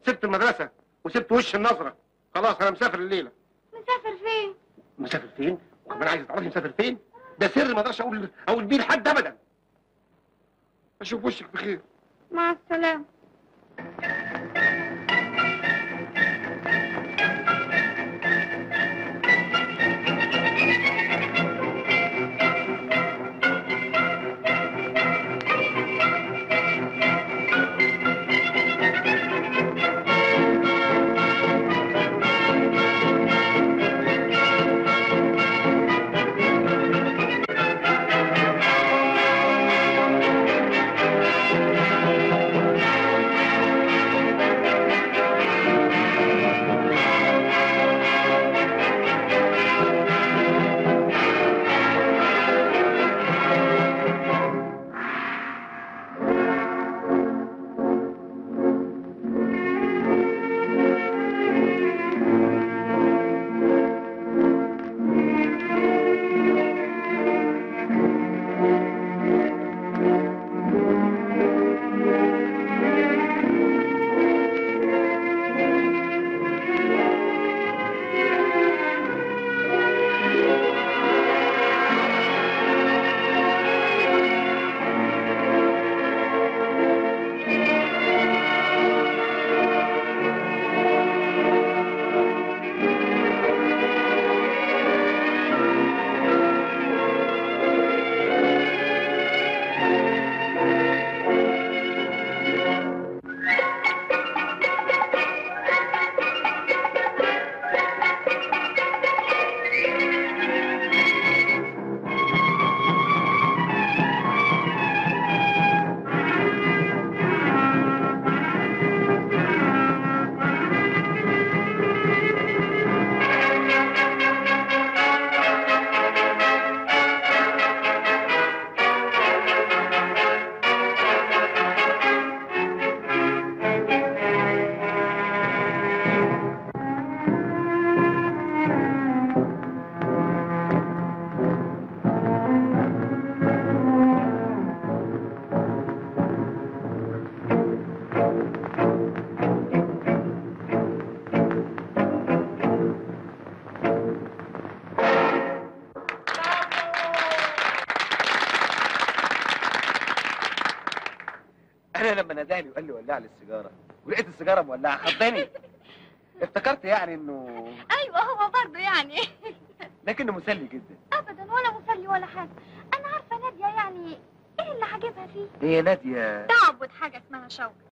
سبت المدرسه وسبت وش النظره خلاص انا مسافر الليله مسافر فين مسافر فين وكمان عايز تعرفي مسافر فين ده سر ما اقدرش اقول اقول بيه لحد ابدا اشوف وشك بخير مع السلامة انا لما ناداني وقال لي ولع لي السيجاره ولقيت السيجاره مولعه خضني افتكرت يعني انه ايوه هو برضه يعني لكنه مسلي جدا ابدا ولا مسلي ولا حاجة انا عارفة نادية يعني ايه اللي عاجبها فيه هي ناديه تعبد حاجة اسمها شوق